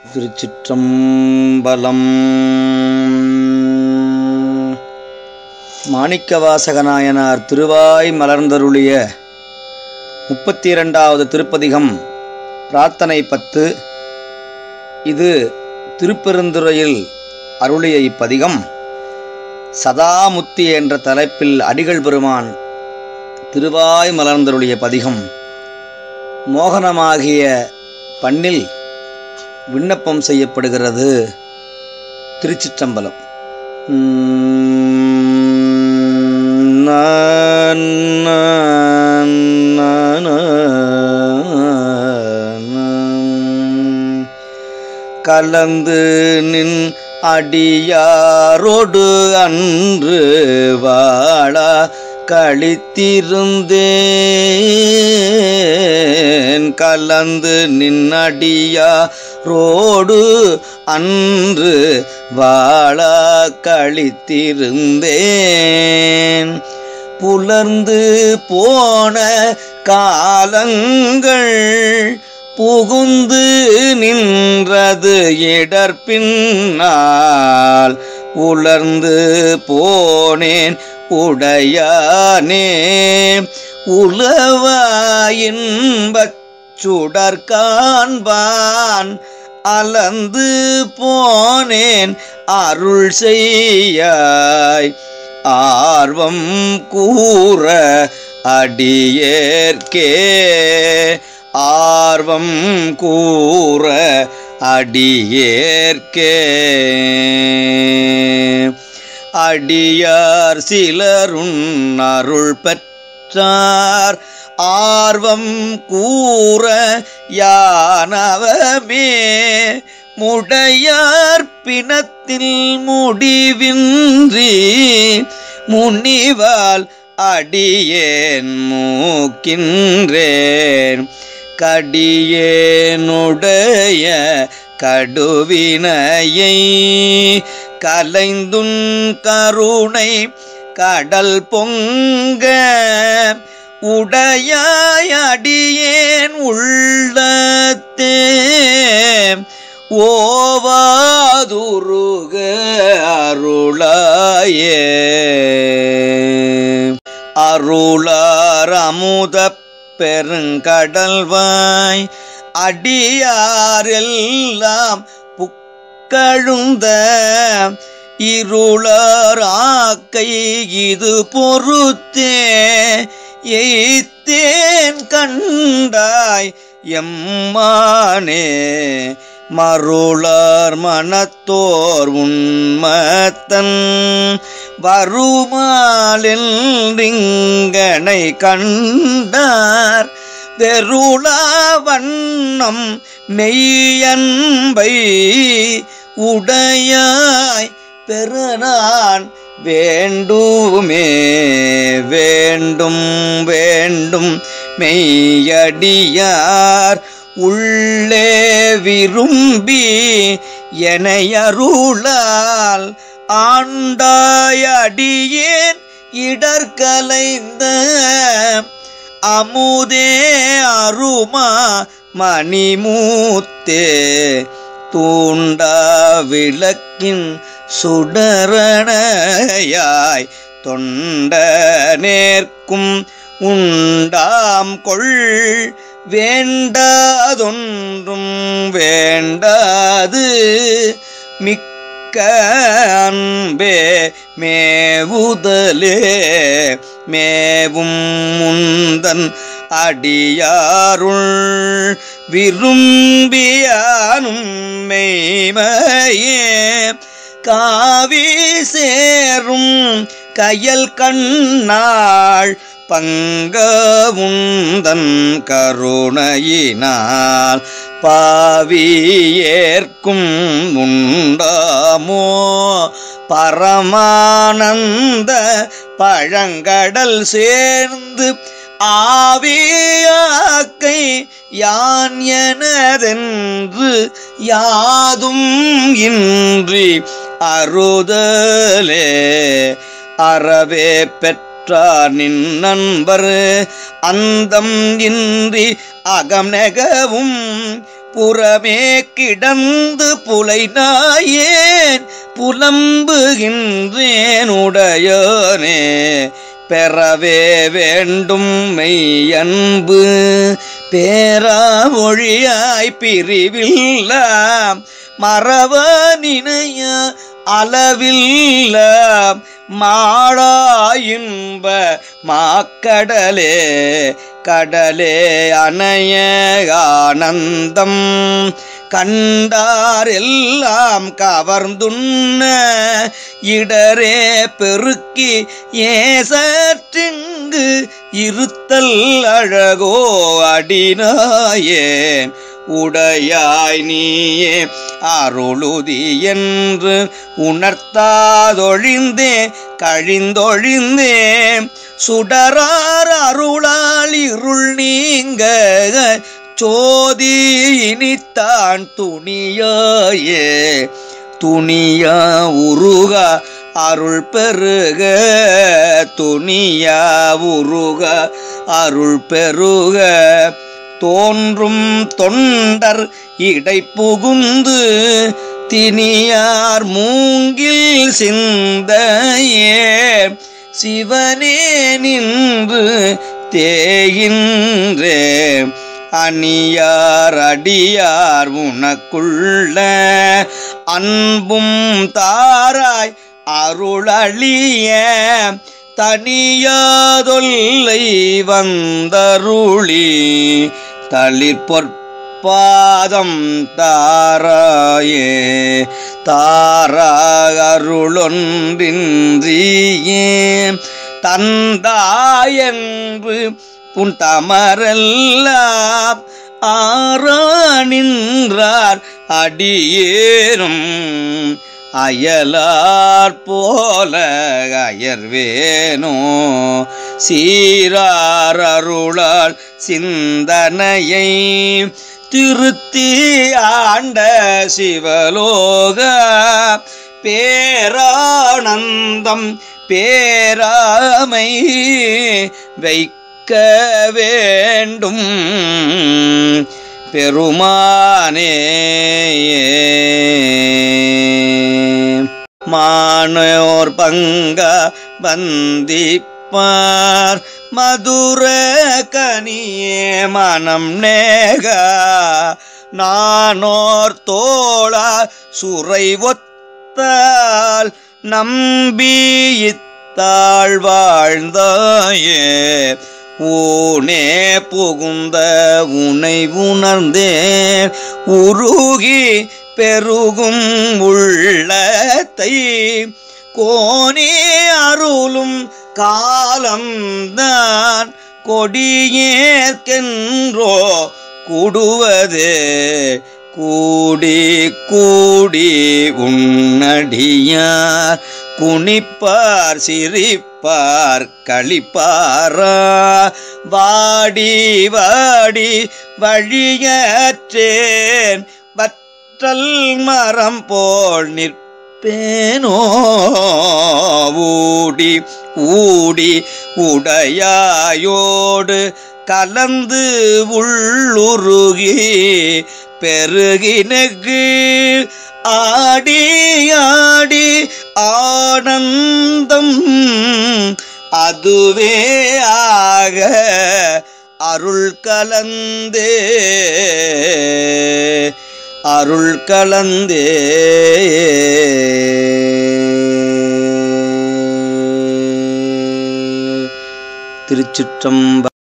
திருச்சிற்றம்பலம் மாணிக்கவாசகநாயனார் திருவாய் மலர்ந்தருளிய முப்பத்தி இரண்டாவது திருப்பதிகம் பிரார்த்தனை பத்து இது திருப்பெருந்துறையில் அருளிய இப்பதிகம் சதாமுத்தி என்ற தலைப்பில் அடிகள் பெருமான் திருவாய் மலர்ந்தருளிய பதிகம் மோகனமாகிய பண்ணில் விண்ணப்பம் செய்யப்படுகிறது திருச்சிற்றம்பலம் கலந்து நின் அடியாரோடு அன்று வாழா கழித்திருந்தேன் கலந்து நின்னடியா ரோடு அன்று வாழா கழித்திருந்தேன் புலர்ந்து போன காலங்கள் புகுந்து நின்றது இடர்பின்னால் உலர்ந்து போனேன் உடையானே உலவாயின்பச் சுடர் காண்பான் அலந்து போனேன் அருள் செய்யாய் ஆர்வம் கூற அடியேற்கே ஆர்வம் கூற அடியேற்கே அடியார் சிலருண் அருள் பெற்றார் ஆர்வம் கூற யானவமே முடையார் பிணத்தில் முடிவின்றி முனிவால் அடியேன் மூக்கின்றேன் கடியேனுடைய கடுவினையை கலைந்துன் கருணை கடல் பொங்க உடையாய் அடியேன் உள்ளத்தே ஓவாதுருக அருளாயே அருளார் அமுத பெருங்கடல்வாய் அடியாரெல்லாம் புக்கழுந்த இருளர் ஆக்கை இது பொறுத்தே எய்த்தேன் கண்டாய் எம்மானே மருளார் மனத்தோர் உண்மத்தன் வருமாலிங்கனை கண்டார் வெருளா வண்ணம் மெய்யன்பை உடையாய் பெருநான் வேண்டுமே வேண்டும் வேண்டும் மெய்யடியார் உள்ளே விரும்பி எனையருளால் ஆண்டாயடியேன் இடர்களைந்த அமுதே அருமா மணிமூத்தே தூண்டா விளக்கின் சுடரணையாய் தொண்ட நேர்க்கும் உண்டாம் கொள் வேண்டாதொன்றும் வேண்டாது மிக்க அன்பே மேவுதலே மேவும் முந்தன் அடியாருள் விரும்பியானும் மெய்மையே காவி சேரும் கயல் கண்ணாள் பங்கவுந்தன் கருணையினால் பாவியேற்கும் உண்டாமோ பரமானந்த பழங்கடல் சேர்ந்து ஆவியாக்கை யான் எனதென்று யாதும் இன்றி அறுதலே அறவே பெற்றார் நின் நண்பர் அந்தம் இன்றி அகம் நெகவும் புறமே கிடந்து புலை நாயேன் புலம்புகின்றேன் உடையோனே பெறவே வேண்டும் மெய்யன்பு பேரா மொழியாய் பிரிவில்லாம் மறவ நினைய அளவில்ல மாடா இன்ப மாக்கடலே கடலே அணைய ஆனந்தம் கண்டார் எல்லாம் கவர்ந்துண்ண இடரே பெருக்கி ஏசற்றிங்கு இருத்தல் அழகோ அடினாயேன் உடையாய் நீயே அருளுதி என்று உணர்த்தாதொழிந்தே கழிந்தொழிந்தே சுடரார் அருளால் இருள் நீங்க சோதி இனித்தான் துணியாயே துணியா உருக அருள் பெருக துணியா உருக அருள் பெருக தோன்றும் தொண்டர் இடை புகுந்து தினியார் மூங்கில் சிந்தையே சிவனே நின்று தேகின்றே அணியார் அடியார் உனக்குள்ள அன்பும் தாராய் அருளழிய தனியாதொல்லை வந்தருளி தளிர் பொற்பாதம் தாராயே தாராகருளொன்றின்றியே தந்தாயென்று புன் தமரெல்லாம் ஆரா நின்றார் அடியேனும் அயலார் போல அயர்வேனோ சீரார் அருளால் சிந்தனையை திருத்தி ஆண்ட சிவலோக பேரானந்தம் பேராமை வைக்க வேண்டும் பெருமானே மானோர் பங்க வந்திப்பார் மதுர கனியே மனம் நேக நானோர் தோழா சுரை ஒத்தால் நம்பி இத்தாள் வாழ்ந்தாயே ஊனே புகுந்த உனை உணர்ந்தேன் உருகி பெருகும் உள்ளத்தை கோனே அருளும் காலம்தான் கொடியேற்கென்றோ கூடுவது கூடி கூடி உன்னடியார் குனிப்பார் சிரிப்பார் களிப்பாரா வாடி வாடி வழியற்றேன் வற்றல் மரம் போல் நிற்பேனோ ஊடி ஊடி உடையாயோடு கலந்து உள்ளுருகி பெருகினகு ஆடி ஆடி ஆனந்தம் அதுவே ஆக அருள் கலந்தே அருள் கலந்தே திருச்சிற்றம்ப